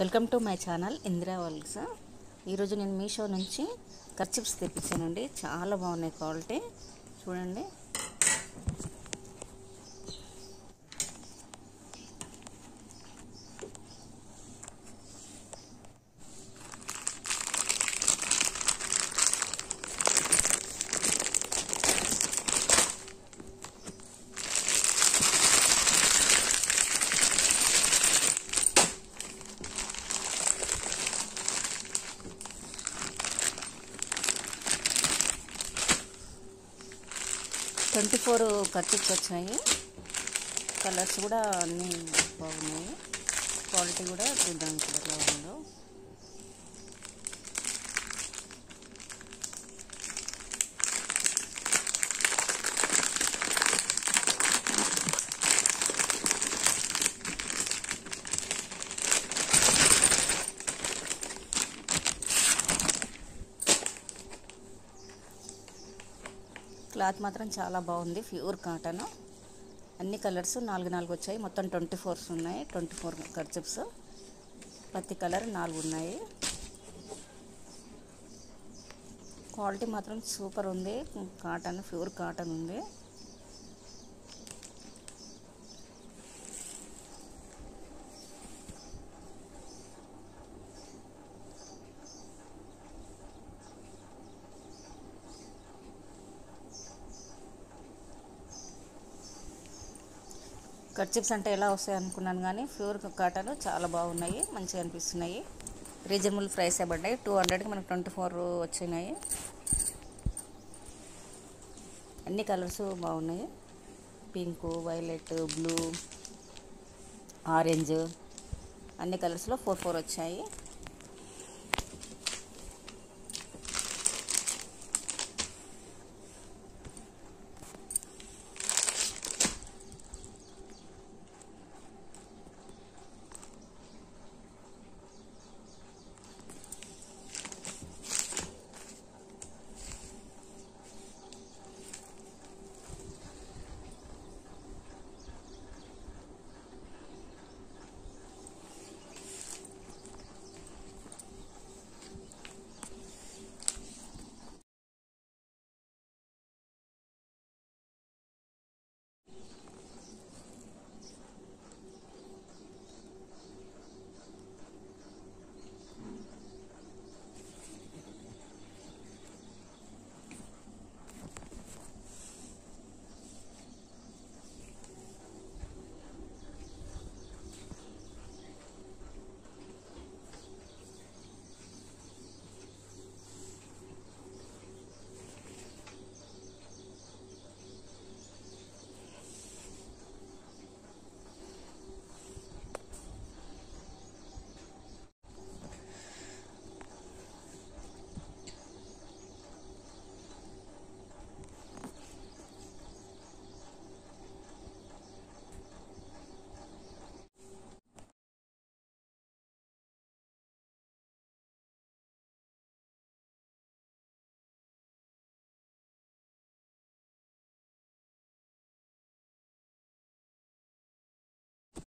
welcome to my channel Indira వల్స్ ఈరోజు నేను మీషో నుంచి కర్చిప్స్ తెప్పించానండి చాలా బాగున్నాయి క్వాలిటీ చూడండి ట్వంటీ ఫోర్ కర్చిప్స్ వచ్చాయి కలర్స్ కూడా అన్నీ బాగున్నాయి క్వాలిటీ కూడా చూద్దాం ఇక్కడ ఎలా ఉందో క్లాత్ మాత్రం చాలా బాగుంది ప్యూర్ కాటన్ అన్ని కలర్స్ నాలుగు నాలుగు వచ్చాయి మొత్తం ట్వంటీ ఫోర్స్ ఉన్నాయి ట్వంటీ ఫోర్ కర్చిప్స్ ప్రతి కలర్ నాలుగు ఉన్నాయి క్వాలిటీ మాత్రం సూపర్ ఉంది కాటన్ ప్యూర్ కాటన్ ఉంది కర్చిప్స్ అంటే ఎలా వస్తాయి అనుకున్నాను కానీ ప్యూర్ కాటన్ చాలా బాగున్నాయి మంచిగా అనిపిస్తున్నాయి రీజనబుల్ ప్రైస్ పడ్డాయి టూ హండ్రెడ్కి మనకు ట్వంటీ ఫోర్ వచ్చినాయి అన్ని కలర్స్ బాగున్నాయి పింక్ వైలెట్ బ్లూ ఆరెంజ్ అన్ని కలర్స్లో ఫోర్ ఫోర్ వచ్చాయి